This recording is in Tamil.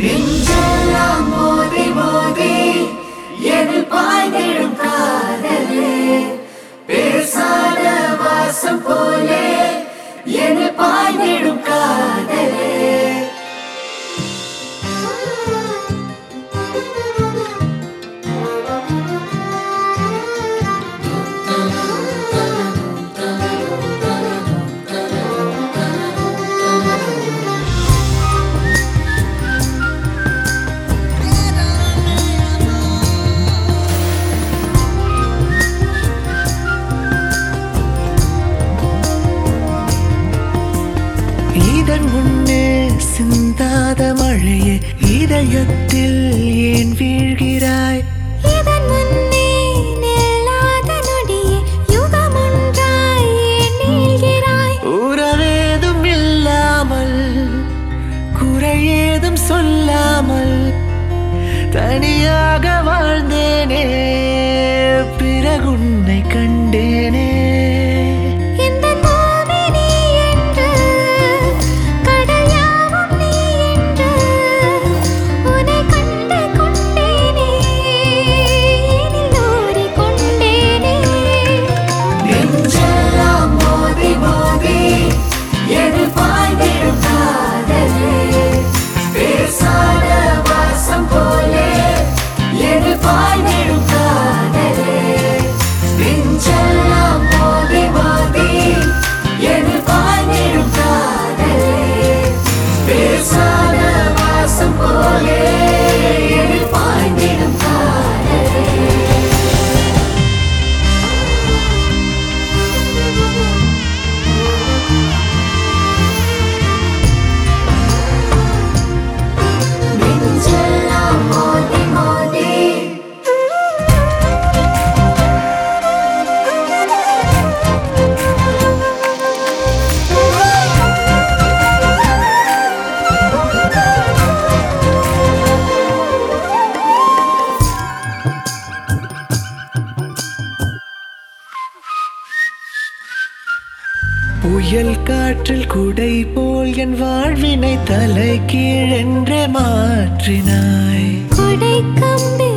நெஞ்செல்லாம் மோதி மோதி எதில் பாய்ந்திடும் காதலே பேசாத வாசம் போலே எதில் பாய்ந்திடும் காதலே இதன் முன்னே சிந்தாத மழையே இதயத்தில் ஏன் வீழ்கிறாய் இதன் முன்னே நில்லாத நொடியே யுகமொன்றாய் ஏன் நீள்கிறாய் உறவேதும் இல்லாமல் குறையேதும் சொல்லாமல் தனியாக வாழ்ந்தேனே பிறகுன்னை கண்டேனே இந்த பூமி நீ என்று கடல் யாவும் நீ என்று உன்னை கண்டு கொண்டேனே எனில் ஓடிக்கொண்டேனே நெஞ்செல்லாம் மோதி மோதி எதில் பாய்ந்திடும் காதலே பேசாத வாசம் போலே எதில் பாய்ந்திடும் காதலே நெஞ்செல்லாம் மோதி மோதி எதில் பாய்ந்திடும் காதலே பேசாத வாசம் போலே எதில் பாய்ந்திடும் காதலே நெஞ்செல்லாம் மோதி மோதி புயல் காற்றில் குடை போல் என் வாழ்வினை தலை கீழென்றே மாற்றினாய் கொடை கம்பி